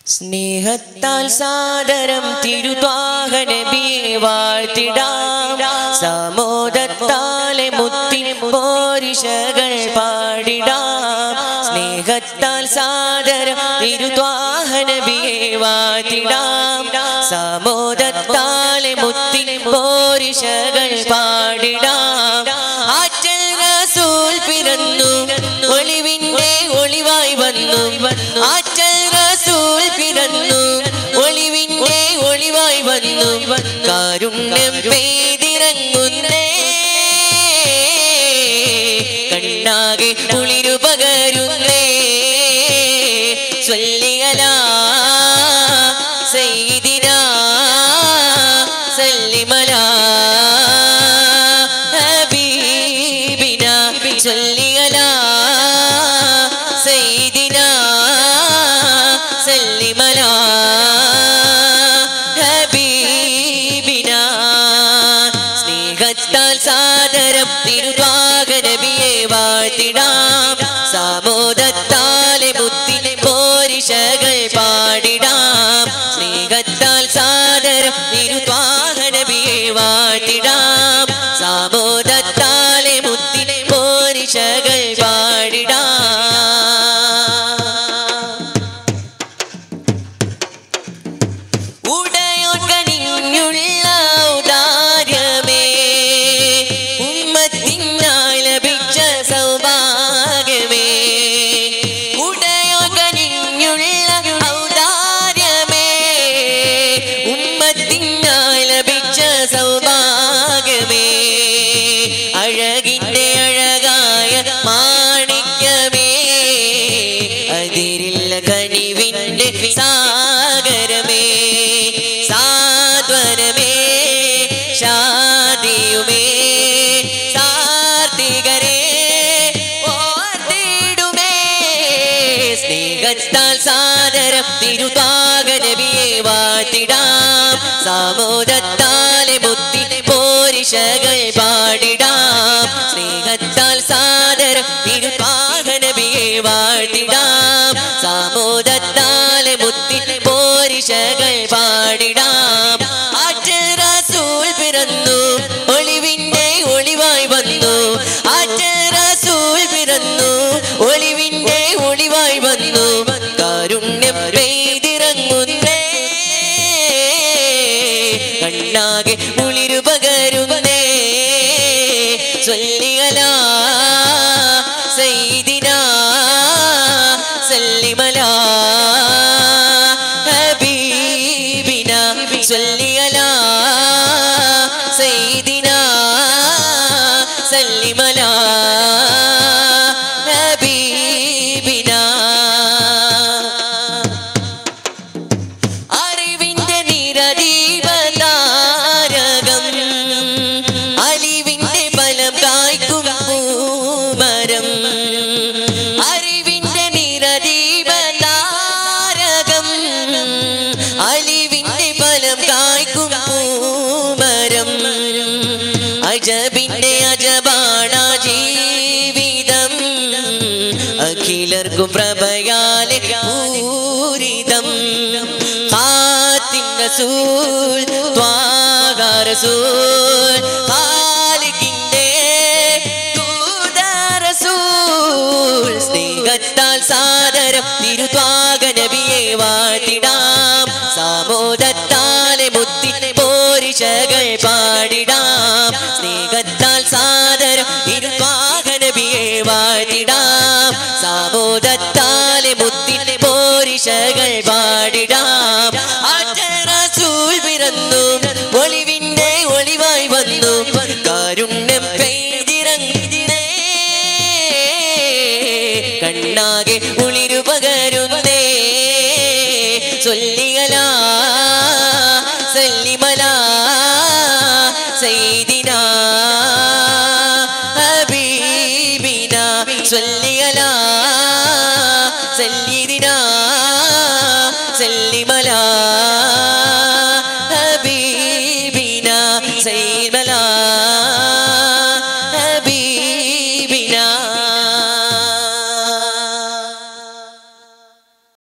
സ്നേഹത്താൽ സാദരം തിരുവാഹനബിയെ വാഴ്ത്തിടാം സമോദത്താലെ മുത്തിൻ പോരിഷകൾ പാടിടാം സ്നേഹത്താൽ സാദരം തിരുവാഹനബിയെ വാഴ്ത്തിടാം സമോദത്താലെ മുത്തിൻ പോരിഷകൾ പാടിടാം ആറ്റൽ റസൂൽ പിറന്നു ഒളിവിന്റെ ഒളിവായി വന്നു ആറ്റൽ റസൂൽ പിറന്നു ഒളിവിന്റെ ഒളിവായി വന്നു കാരുണ്യം പെയ്തിറങ്ങുന്നേ കണ്ണാകെ കുളിരു പകരുന്നേ സ്വല്ലിയല സൈദിന സല്ലിമല ഹബീബിന സ്വല്ലിയല സൈദിന സല്ലിമല ഹബീബിന സ്നേഹത്താൽ സാദരം തിരുവാകരബിയെ വാഴ്ത്തിടാം സാമോദത്താലെ മുത്തിനെ പോരിഷകൾ പാടിടാം സ്നേഹത്താൽ സാദരം തിരുവാകരബിയെ വാഴ്ത്തിടാം സാമോദത്താലെ മുത്തിനെ പോരിഷകൾ പാടിടാം ഉടയോർക്കണിഞ്ഞുള്ള ഔദാര്യമേ ഉമ്മത്തിനായി ലഭിച്ച സൗഭാഗ്യമേ ഉടയോർക്കണിഞ്ഞുള്ള ഔദാര്യമേ ഉമ്മത്തിനായി ലഭിച്ച സൗഭാഗ്യമേ അഴകിന്റെ അഴകായ മാണിക്യമേ അതിരില്ല കനിവിന്റെ സാഗരമേ സാന്ത്വനമേ ശാന്തിയുമേ സാർത്തികരേ ഓർത്തിടുമേ സ്നേഹത്താൽ സാദരം തിരുതാകനബിയെ വാഴ്ത്തിടാം സാമോദത്താലെ മുത്തിനെ പോരിഷകൾ പാടിടാം സ്നേഹത്താൽ സാദരം തിരുതാകനബിയെ വാഴ്ത്തിടാം സാമോദത്താലെ മുത്തിനെ പോരിഷകൾ പാടിടാം ആറ്റൽ റസൂൽ പിറന്നു ഒളിവിന്റെ ഒളിവായി വന്നു ആറ്റൽ റസൂൽ പിറന്നു ഒളിവിന്റെ ഒളിവായി വന്നു കാരുണ്യം പെയ്തിറങ്ങുന്നേ കണ്ണാകെ കുളിരു പകരുന്നേ ചൊല്ലിയല സൈദിന സല്ലിമല ഹബീബിന ചൊല്ലിയല സൈദിന സല്ലിമല ഹബീബിന അറിവിന്റെ നിരദീപതാരകം അലിവിന്റെ ഫലം കായ്ക്കും പൂമരം അറിവിന്റെ നിരദീപതാരകം അലിവിന്റെ ഫലം കായ്ക്കും പൂമരം അജബിന്റെ അജബാണ ജീവിതം അഖിലർക്കും പ്രഭയാലെ പൂരിതം ഖാത്തിൻ റസൂൽ ത്വാഗ റസൂൽ ഖാലിഖിന്റെ ദൂത റസൂൽ സ്നേഹത്താൽ സാദരം തിരുത്വാഗ നബിയെ വാഴ്ത്തിടാം സാമോദത്താലെ മുത്തിനെ പോരിഷകൾ പാടിടാം സ്നേഹത്താൽ സാദരം തിരുത്വാഗ നബിയെ വാഴ്ത്തിടാം സാമോദത്താലെ മുത്തിനെ പോരിഷകൾ പാടിടാം ആറ്റൽ റസൂൽ പിറന്നു ഒളിവിന്റെ ഒളിവായി വന്നു കാരുണ്യം പെയ്തിറങ്ങിനേ കണ്ണാകെ ഉളിരു പകരുന്നേ ചൊല്ലിയല സല്ലിമല സൈദിന ഹബീബിന ചൊല്ലിയല സല്ലിദിന സല്ലിമല